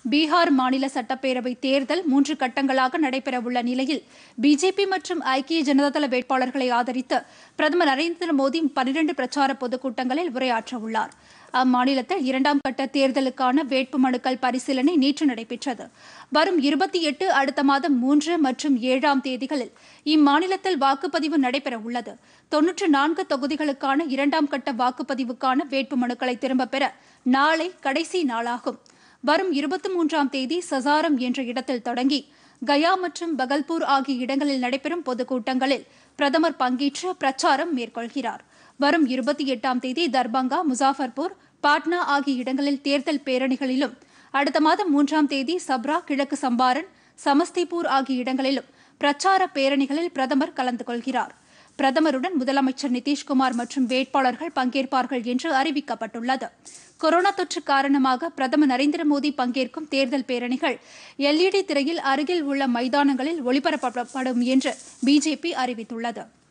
பீகார் மாநில சட்டப்பேரவை தேர்தல் மூன்று கட்டங்களாக நடைபெறவுள்ள நிலையில் பிஜேபி மற்றும் ஐக்கிய ஜனதாதள வேட்பாளர்களை ஆதரித்து பிரதமர் நரேந்திர மோடி பனிரண்டு பிரச்சார பொதுக்கூட்டங்களில் உரையாற்றவுள்ளார் அம்மாநிலத்தில் இரண்டாம் கட்ட தேர்தலுக்கான வேட்புமனுக்கள் பரிசீலனை நேற்று நடைபெற்றது வரும் இருபத்தி எட்டு அடுத்த மாதம் மூன்று மற்றும் ஏழாம் தேதிகளில் இம்மாநிலத்தில் வாக்குப்பதிவு நடைபெறவுள்ளது தொன்னூற்று நான்கு தொகுதிகளுக்கான இரண்டாம் கட்ட வாக்குப்பதிவுக்கான வேட்புமனுக்களை திரும்பப் பெற நாளை கடைசி நாளாகும் வரும் இருபத்தி மூன்றாம் தேதி சசாரம் என்ற இடத்தில் தொடங்கி கயா மற்றும் பகல்பூர் ஆகிய இடங்களில் நடைபெறும் பொதுக்கூட்டங்களில் பிரதமர் பங்கேற்று பிரச்சாரம் மேற்கொள்கிறார் வரும் இருபத்தி எட்டாம் தேதி தர்பங்கா முசாஃபர்பூர் பாட்னா ஆகிய இடங்களில் தேர்தல் பேரணிகளிலும் அடுத்த மாதம் மூன்றாம் தேதி சப்ரா கிழக்கு சம்பாரன் சமஸ்திபூர் ஆகிய இடங்களிலும் பிரச்சார பேரணிகளில் பிரதமர் கலந்து கொள்கிறார் பிரதமருடன் முதலமைச்சர் நிதிஷ்குமார் மற்றும் வேட்பாளர்கள் பங்கேற்பார்கள் என்று அறிவிக்கப்பட்டுள்ளது கொரோனா தொற்று காரணமாக பிரதமர் நரேந்திர மோடி பங்கேற்கும் தேர்தல் பேரணிகள் எல்இடி திரையில் அருகில் உள்ள மைதானங்களில் ஒளிபரப்பப்படும் என்று பிஜேபி அறிவித்துள்ளது